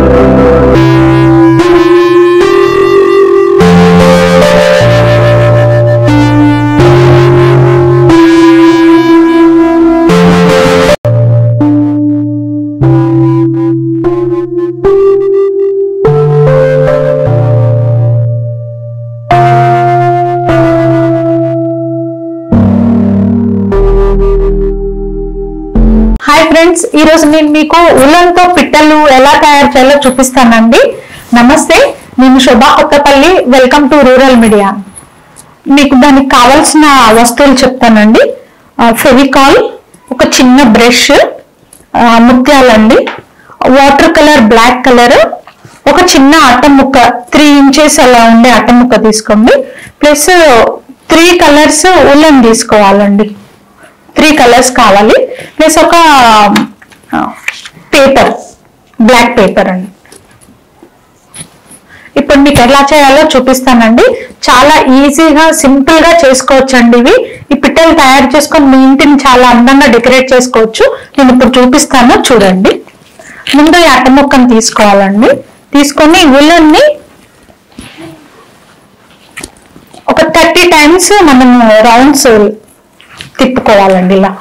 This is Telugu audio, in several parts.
హాయ్ ఫ్రెండ్స్ ఈ రోజు నేను మీకు ఉలన్తో పిట్టలు ఎలా తయారు చేయాలో చూపిస్తానండి నమస్తే నేను Shobha Kothapalli welcome to rural media మీకు దానికి కావాల్సిన వస్తువులు చెప్తానండి ఫెవికాల్ ఒక చిన్న బ్రష్ ముత్యాలండి వాటర్ కలర్ బ్లాక్ కలర్ ఒక చిన్న అట్ట ముక్క త్రీ ఇంచెస్ అలా ఉండే అట్ట ముక్క తీసుకోండి ప్లస్ త్రీ కలర్స్ ఉలన్ తీసుకోవాలండి త్రీ కలర్స్ కావాలి ప్లస్ ఒక పేపర్ బ్లాక్ పేపర్ అండి ఇప్పుడు మీకు ఎలా చేయాలో చూపిస్తానండి చాలా ఈజీగా సింపుల్ గా చేసుకోవచ్చండి ఇవి ఈ పిట్టలు తయారు చేసుకొని మీ ఇంటిని చాలా అందంగా డెకరేట్ చేసుకోవచ్చు నేను ఇప్పుడు చూపిస్తాను చూడండి ముందు ఈ అట్ట ముక్కను తీసుకోవాలండి తీసుకొని ఉల్లన్ని ఒక థర్టీ టైమ్స్ మనము రౌండ్స్ తిప్పుకోవాలండి ఇలా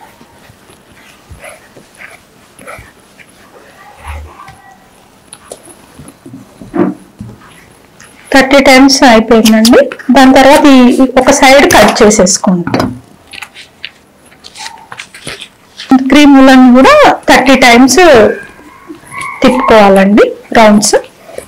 థర్టీ టైమ్స్ అయిపోయిందండి దాని తర్వాత ఈ ఈ ఒక సైడ్ కట్ చేసేసుకుంటాం క్రీమ్ ఉలన్ కూడా థర్టీ టైమ్స్ తిప్పుకోవాలండి రౌండ్స్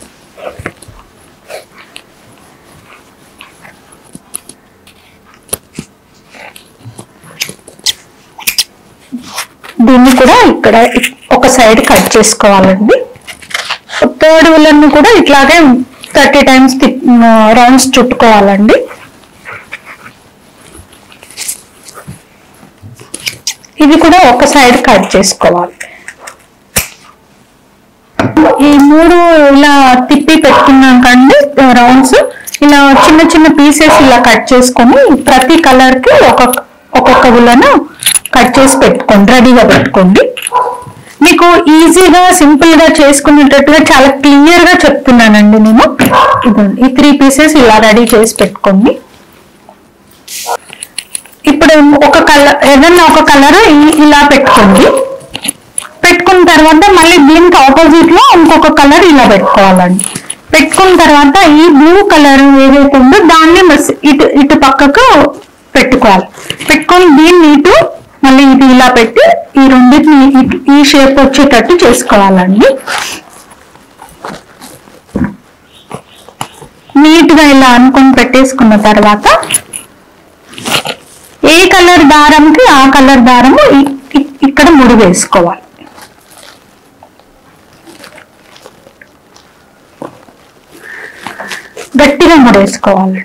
దీన్ని కూడా ఇక్కడ ఒక సైడ్ కట్ చేసుకోవాలండి థర్డ్ ఉలన్ కూడా ఇట్లాగే థర్టీ టైమ్స్ రౌండ్స్ చుట్టుకోవాలండి ఇది కూడా ఒక సైడ్ కట్ చేసుకోవాలి ఈ మూడు ఇలా తిప్పి పెట్టుకున్నాం కండి రౌండ్స్ ఇలా చిన్న చిన్న పీసెస్ ఇలా కట్ చేసుకొని ప్రతి కలర్ కి ఒక్కొక్క ఒక్కొక్క ఉలను కట్ చేసి పెట్టుకోండి రెడీగా పెట్టుకోండి మీకు ఈజీగా సింపుల్ గా చేసుకునేటట్టుగా చాలా క్లియర్ గా చెప్తున్నానండి నేను ఇదిగోండి ఈ త్రీ పీసెస్ ఇలా రెడీ చేసి పెట్టుకోండి ఇప్పుడు ఒక కలర్ ఏదన్నా ఒక కలర్ ఇలా పెట్టుకోండి పెట్టుకున్న తర్వాత మళ్ళీ దీనికి ఆపోజిట్ లో ఇంకొక కలర్ ఇలా పెట్టుకోవాలండి పెట్టుకున్న తర్వాత ఈ బ్లూ కలర్ ఏదైతే ఉందో దాన్ని మస్- ఇటు ఇటు పక్కకు పెట్టుకోవాలి పెట్టుకొని దీన్ని ఇటు మళ్ళీ ఇది ఇలా పెట్టి ఈ రెండింటిని ఇటు- ఈ షేప్ వచ్చేటట్టు చేసుకోవాలండి నీట్ గా ఇలా అనుకొని పెట్టేసుకున్న తర్వాత ఏ కలర్ దారంకి ఆ కలర్ దారము ఇ- ఇ- ఇక్కడ ముడి వేసుకోవాలి గట్టిగా ముడేసుకోవాలండి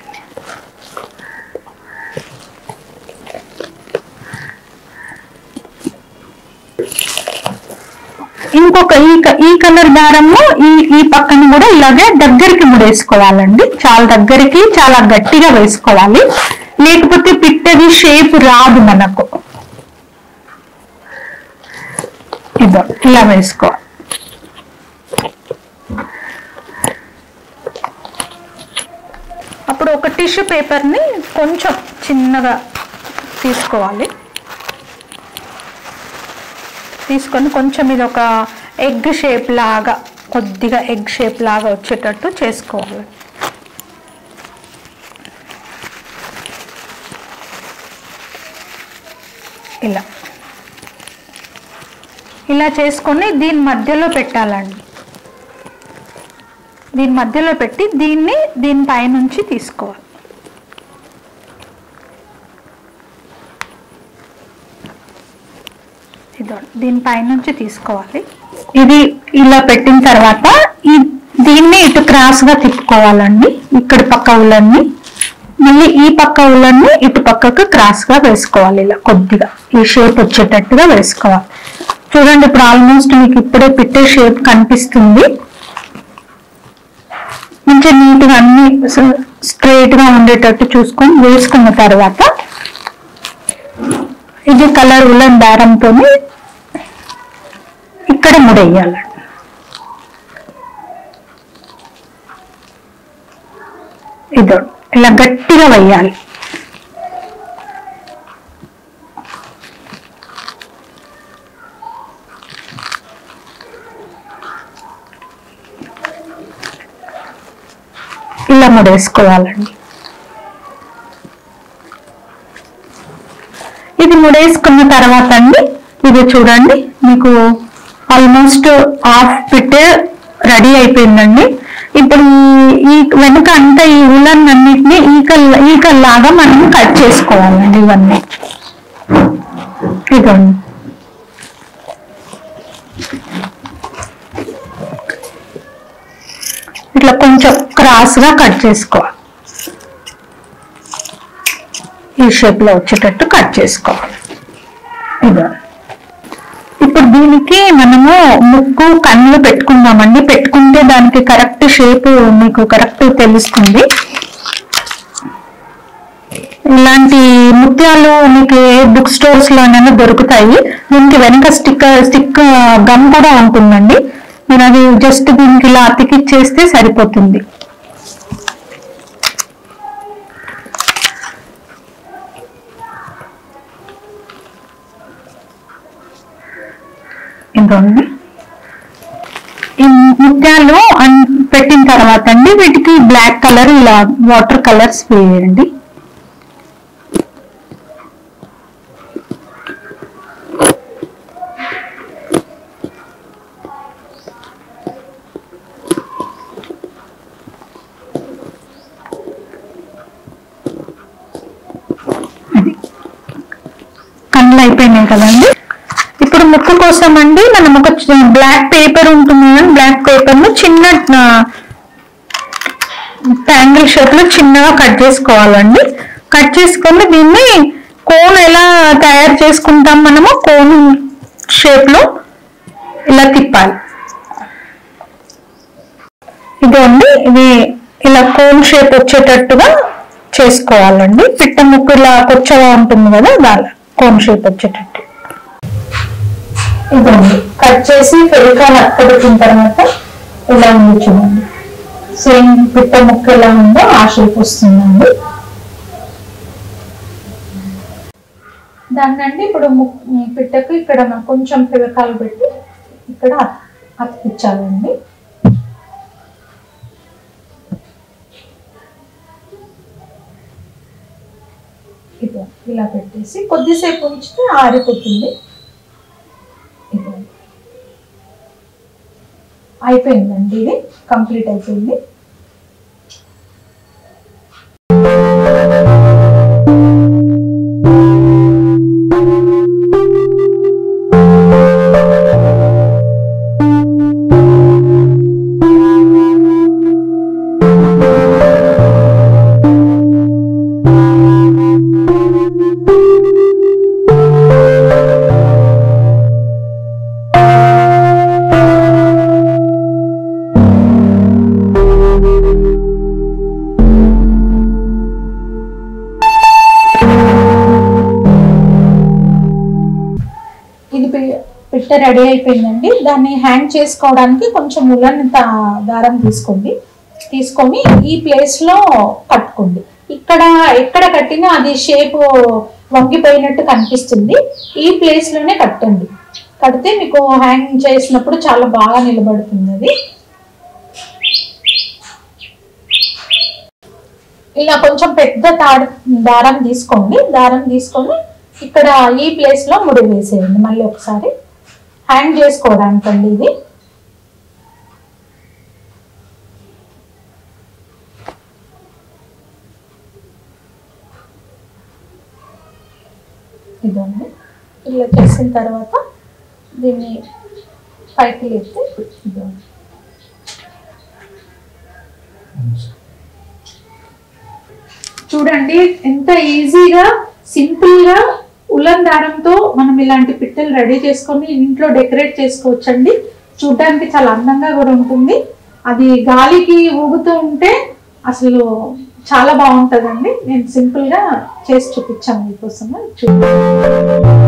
ఇంకొక ఈ క- ఈ కలర్ దారము ఈ ఈ పక్కన కూడా ఇలాగే దగ్గరికి ముడేసుకోవాలండి చాలా దగ్గరికి చాలా గట్టిగా వేసుకోవాలి లేకపోతే పిట్టది షేప్ రాదు మనకు ఇదో ఇలా వేసుకోవాలి అప్పుడు ఒక టిష్యూ పేపర్ని కొంచెం చిన్నగా తీసుకోవాలి తీసుకొని కొంచెం ఇది ఒక ఎగ్ షేప్ లాగా కొద్దిగా ఎగ్ షేప్ లాగా వచ్చేటట్టు చేసుకోవాలి ఇలా ఇలా చేసుకొని దీని మధ్యలో పెట్టాలండి దీని మధ్యలో పెట్టి దీన్ని దీని పైనుంచి తీసుకోవాలి ఇదో దీని పైనుంచి తీసుకోవాలి ఇది ఇలా పెట్టిన తర్వాత ఈ దీన్ని ఇటు క్రాస్ గా తిప్పుకోవాలండి ఇక్కడ పక్క ఉలన్ని మళ్ళీ ఈ పక్క ఉలన్ని ఇటు పక్కకు క్రాస్ గా వేసుకోవాలి ఇలా కొద్దిగా ఈ షేప్ వచ్చేటట్టుగా వేసుకోవాలి చూడండి ఇప్పుడు ఆల్మోస్ట్ మీకు ఇప్పుడే పిట్టే షేప్ కనిపిస్తుంది మంచిగా నీట్గా అన్ని స్ట్రైట్ గా ఉండేటట్టు చూసుకొని వేసుకున్న తర్వాత ఇది కలర్ ఉలన్ దారంతో ఇక్కడ ముడేయాలండి ఇదో ఇలా గట్టిగా వేయాలి ఇలా ముడేసుకోవాలండి ఇది ముడేసుకున్న తర్వాత అండి ఇది చూడండి మీకు ఆల్మోస్ట్ హాఫ్ పిట్టే రెడీ అయిపోయిందండి ఇప్పుడు ఈ- ఈ వెనుక అంతా ఈ ఉలన్ అన్నిటిని ఈకల్ ఈకల్లాగా మనం కట్ చేసుకోవాలండి ఇవన్నీ ఇదండి ఇట్లా కొంచెం క్రాస్ గా కట్ చేసుకోవాలి ఈ షేప్ లో వచ్చేటట్టు కట్ చేసుకోవాలి ఇదో ఇప్పుడు దీనికి మనము ముక్కు కన్నులు పెట్టుకుందామండి పెట్టుకుంటే దానికి కరెక్ట్ షేప్ మీకు కరెక్ట్ తెలుస్తుంది ఇలాంటి ముత్యాలు మీకు ఏ బుక్ స్టోర్స్ లోనైనా దొరుకుతాయి దీనికి వెనక స్టిక్కర్ స్టిక్ గమ్ కూడా ఉంటుందండి మీరు అది జస్ట్ దీనికి ఇలా అతికిచ్చేస్తే సరిపోతుంది ఇదిగోండి ఈ ముత్యాలు అన్- పెట్టిన తర్వాత అండి వీటికి బ్లాక్ కలర్ ఇలా వాటర్ కలర్స్ వేయండి అది కళ్ళు అయిపోయినాయి కదండి ఇప్పుడు ముక్కు కోసం అండి మనం ఒక బ్లాక్ పేపర్ ఉంటుంది కదా బ్లాక్ పేపర్ ను చిన్న ట్యాంగిల్ షేప్ లో చిన్నగా కట్ చేసుకోవాలండి కట్ చేసుకొని దీన్ని కోన్ ఎలా తయారు చేసుకుంటాం మనము కోన్ షేప్ లో ఇలా తిప్పాలి ఇదండి ఇది ఇలా కోన్ షేప్ వచ్చేటట్టుగా చేసుకోవాలండి పిట్ట ముక్కు ఇలా కొచ్చగా ఉంటుంది కదా దాని కోన్ షేప్ వచ్చేటట్టు ఇదండి కట్ చేసి ఫెవికాల్ అక్కడికిన తర్వాత ఇలా ఉంది చూడండి సేమ్ పిట్ట ముక్క ఎలా ఉందో ఆ షేప్ వస్తుందండి దాన్ని అండి ఇప్పుడు ము- ఈ పిట్టకు ఇక్కడ మనం కొంచెం ఫెవికాల్ పెట్టి ఇక్కడ అత్- అతికించాలండి ఇదో ఇలా పెట్టేసి కొద్దిసేపు ఉంచితే ఆరిపోతుంది ఇదో అయిపోయిందండి ఇది కంప్లీట్ అయిపోయింది ఇది పి- పిట్ట రెడీ అయిపోయిందండి దాన్ని హ్యాంగ్ చేసుకోవడానికి కొంచెం ఉలన్ తా- దారం తీసుకోండి తీసుకొని ఈ ప్లేస్ లో కట్టుకోండి ఇక్కడ ఎక్కడ కట్టినా అది షేప్ వంగిపోయినట్టు కనిపిస్తుంది ఈ ప్లేస్ లోనే కట్టండి కడితే మీకు హ్యాంగ్ చేసినప్పుడు చాలా బాగా నిలబడుతుంది అది ఇలా కొంచెం పెద్ద తాడు దారం తీసుకోండి దారం తీసుకొని ఇక్కడ ఈ ప్లేస్ లో ముడి వేసేయండి మళ్ళీ ఒకసారి హ్యాంగ్ చేసుకోవడానికండి ఇది ఇదండి ఇలా చేసిన తర్వాత దీన్ని పైకి లేపితే ఇదండి చూడండి ఎంత ఈజీగా సింపుల్ గా ఉలన్ దారంతో మనం ఇలాంటి పిట్టలు రెడీ చేసుకొని ఇంట్లో డెకరేట్ చేసుకోవచ్చండి చూడడానికి చాలా అందంగా కూడా ఉంటుంది అది గాలికి ఊగుతూ ఉంటే అసలు చాలా బాగుంటుందండి నేను సింపుల్ గా చేసి చూపించాను మీకోసం చూడండి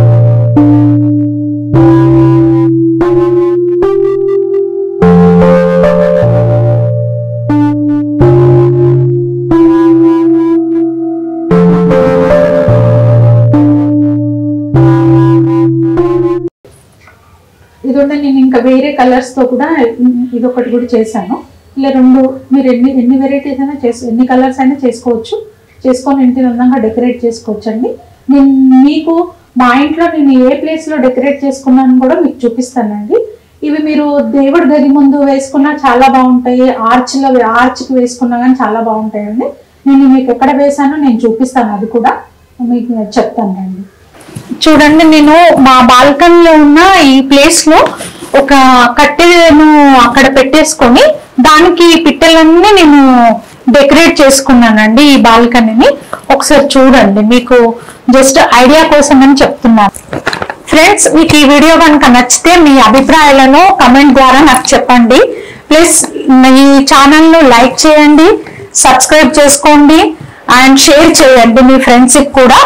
ఇది ఉంటే నేను ఇంకా వేరే కలర్స్ తో కూడా ఇది ఒకటి కూడా చేశాను ఇలా రెండు మీరు ఎన్ని ఎన్ని వెరైటీస్ అయినా చేసు ఎన్ని కలర్స్ అయినా చేసుకోవచ్చు చేసుకొని ఇంటిని అందంగా డెకరేట్ చేసుకోవచ్చు అండి నేను మీకు మా ఇంట్లో నేను ఏ ప్లేస్ లో డెకరేట్ చేసుకున్నాను కూడా మీకు చూపిస్తానండి ఇవి మీరు దేవుడి గది ముందు వేసుకున్నా చాలా బాగుంటాయి ఆర్చ్లో ఆర్చ్కి వేసుకున్నా కానీ చాలా బాగుంటాయండి నేను మీకు ఎక్కడ వేసానో నేను చూపిస్తాను అది కూడా మీకు చెప్తాను రండి చూడండి నేను మా బాల్కనీలో ఉన్న ఈ ప్లేస్ లో ఒక కట్టెను అక్కడ పెట్టేసుకొని దానికి ఈ పిట్టలన్నీ నేను డెకరేట్ చేసుకున్నానండి ఈ బాల్కనీని ఒకసారి చూడండి మీకు జస్ట్ ఐడియా కోసం అని చెప్తున్నాను ఫ్రెండ్స్ మీకు ఈ వీడియో కనుక నచ్చితే మీ అభిప్రాయాలను కమెంట్ ద్వారా నాకు చెప్పండి ప్లీజ్ ఈ ఛానల్ను లైక్ చేయండి సబ్స్క్రైబ్ చేసుకోండి అండ్ షేర్ చేయండి మీ ఫ్రెండ్స్కి కూడా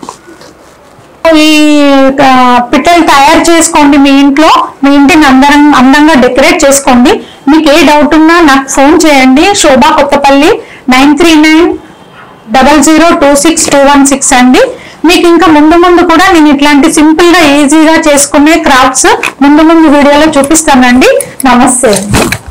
ఈ ఆ, పిట్టలు తయారు చేసుకోండి మీ ఇంట్లో మీ ఇంటిని అందరం అందంగా డెకరేట్ చేసుకోండి మీకు ఏ డౌట్ ఉన్నా నాకు ఫోన్ చేయండి Shobha Kothapalli nine three nine double zero two six two one six అండి మీకు ఇంకా ముందు ముందు కూడా నేను ఇట్లాంటి సింపుల్ గా ఈజీగా చేసుకునే క్రాఫ్ట్స్ ముందు ముందు వీడియోలో చూపిస్తానండి నమస్తే